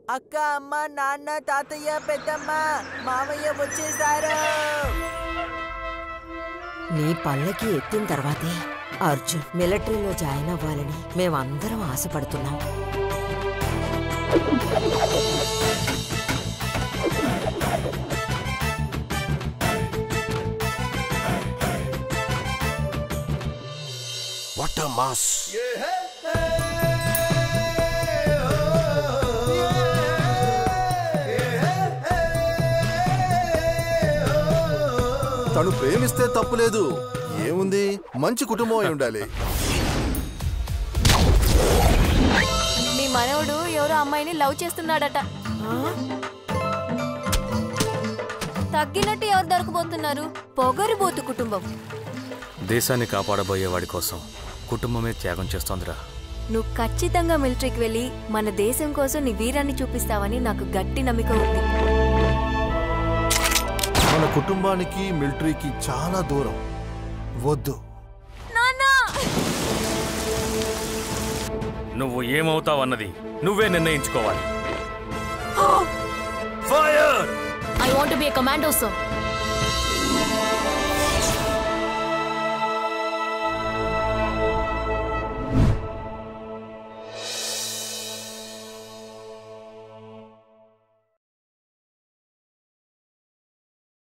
అక్క అమ్మ నాన్న తాతయ్య పెద్దమ్మ మామయ్య వచ్చేసారు నీ పల్లకి ఎత్తిన తర్వాతే అర్జున్ మిలిటరీలో జాయిన్ అవ్వాలని మేమందరం ఆశపడుతున్నాం వాట్ అ మాస్ తను ప్రేమిస్తే తప్పులేదు ఏముంది మంచి కుటుంబం అయి ఉండాలి మీ మనవడు ఎవరో అమ్మాయిని లవ్ చేస్తున్నాడట తగ్గినట్టు ఎవరు దొరకబోతున్నారు పొగరుబోతు కుటుంబం దేశాన్ని కాపాడబోయే వాడి కోసం కుటుంబమే త్యాగం చేస్తోందిరా నువ్వు ఖచ్చితంగా మిలిటరీకి వెళ్ళి మన దేశం కోసం నీ వీరాన్ని చూపిస్తావని నాకు గట్టి నమ్మిక ఉంది మన కుటుంబానికి మిలిటరీకి చాలా దూరం వద్దు నువ్వు ఏమవుతావన్నది నువ్వే నిర్ణయించుకోవాలి fire I want be commando sir